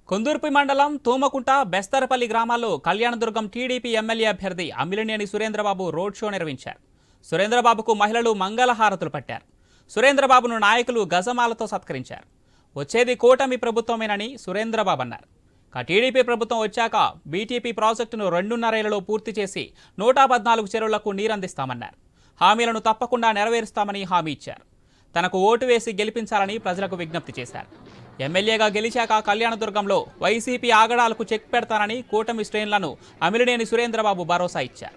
కొందూర్పి మండలం తూమకుంట బెస్తరపల్లి గ్రామాల్లో Kalyandurg TDP MLA అభ్యర్థి అమ్మిలినేని సురేంద్రబాబు రోడ్ షో నిర్వహించారు సురేంద్రబాబుకు మహిళలు మంగళహారతులు పట్టారు సురేంద్రబాబును నాయకులు గజమాలతో సత్కరించారు వచ్చేది కూటమి ప్రభుత్వమేనని సురేంద్రబాబు అన్నారు ఇక టీడీపీ ప్రభుత్వం వచ్చాక బీటీపీ ప్రాజెక్టును రెండున్నరేళ్లలో పూర్తి చేసి నూట పద్నాలుగు చెరువులకు నీరందిస్తామన్నారు హామీలను తప్పకుండా నెరవేరుస్తామని హామీ ఇచ్చారు తనకు ఓటు వేసి గెలిపించాలని ప్రజలకు విజ్ఞప్తి చేశారు ఎమ్మెల్యేగా గెలిచాక కళ్యాణదుర్గంలో వైసీపీ ఆగడాలకు చెక్ పెడతానని కూటమి శ్రేణులను అమిలినేని సురేంద్రబాబు భరోసా ఇచ్చారు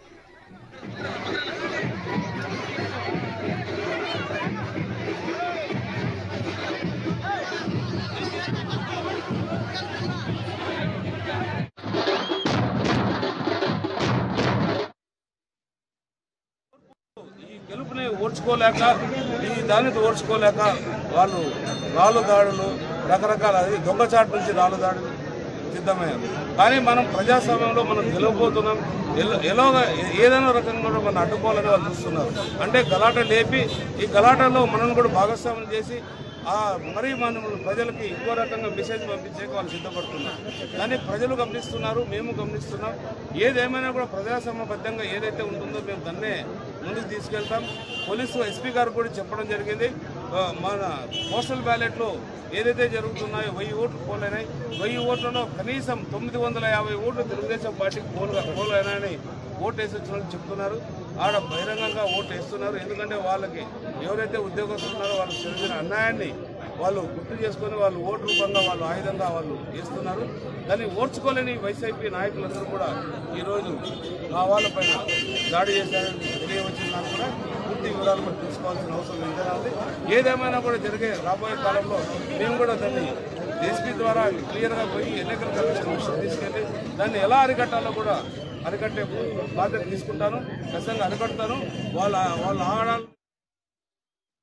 ఈ గెలుపుని ఓర్చుకోలేక ఈ దాన్ని ఓర్చుకోలేక వాళ్ళు రాళ్ళు దాడులు రకరకాల అది దొంగచాటు నుంచి రాళ్ళు దాడులు సిద్ధమయ్యారు కానీ మనం ప్రజాస్వామ్యంలో మనం గెలవబోతున్నాం ఎల్లో- ఎలాగా ఏదైనా రకంగా కూడా మనం అడ్డుకోవాలని వాళ్ళు చూస్తున్నారు అంటే గలాట లేపి ఈ గలాటలో మనం కూడా భాగస్వామ్యం చేసి ఆ మరీ మనం ప్రజలకి ఇంకో రకంగా మెసేజ్ పంపించేకి వాళ్ళు సిద్ధపడుతున్నారు కానీ ప్రజలు గమనిస్తున్నారు మేము గమనిస్తున్నాం ఏదేమైనా కూడా ప్రజాస్వామ్యబద్ధంగా ఏదైతే ఉంటుందో మేము దాన్నే ముందుకు తీసుకెళ్తాం పోలీసు ఎస్పీ గారు కూడా చెప్పడం జరిగింది ఆ, మన పోస్టల్ బ్యాలెట్లో ఏదైతే జరుగుతున్నాయో వెయ్యి ఓట్లు పోలైనాయి వెయ్యి ఓట్లలో కనీసం తొమ్మిది వందల యాభై ఓట్లు తెలుగుదేశం పార్టీకి పోలుగా పోలైనాయని ఓటు వేసి వచ్చిన వాళ్ళు చెప్తున్నారు ఆడ బహిరంగంగా ఓటు వేస్తున్నారు ఎందుకంటే వాళ్ళకి ఎవరైతే ఉద్యోగస్తులు ఉన్నారో వాళ్ళకి జరిగిన అన్యాయాన్ని వాళ్ళు గుర్తు చేసుకొని వాళ్ళు ఓటు రూపంగా వాళ్ళు ఆయుధంగా వాళ్ళు వేస్తున్నారు దాన్ని ఓర్చుకోలేని వైసీపీ నాయకులందరూ కూడా ఈరోజు మా వాళ్ళపైన దాడి చేశారని తెలియవచ్చిన నాకు కూడా పూర్తి వివరాలు కూడా తెలుసుకోవాల్సిన అవసరం ఎంతైనా ఉంది ఏదేమైనా కూడా జరిగే రాబోయే కాలంలో మేము కూడా దాన్ని ఎస్పీ ద్వారా క్లియర్గా పోయి ఎన్నికల కమిషన్ దృష్టికి తీసుకెళ్ళి దాన్ని ఎలా అరికట్టాలో కూడా అరికట్టే బాధ్యత తీసుకుంటాను ఖచ్చితంగా అరికడతాను వాళ్ళ వాళ్ళ ఆడాలు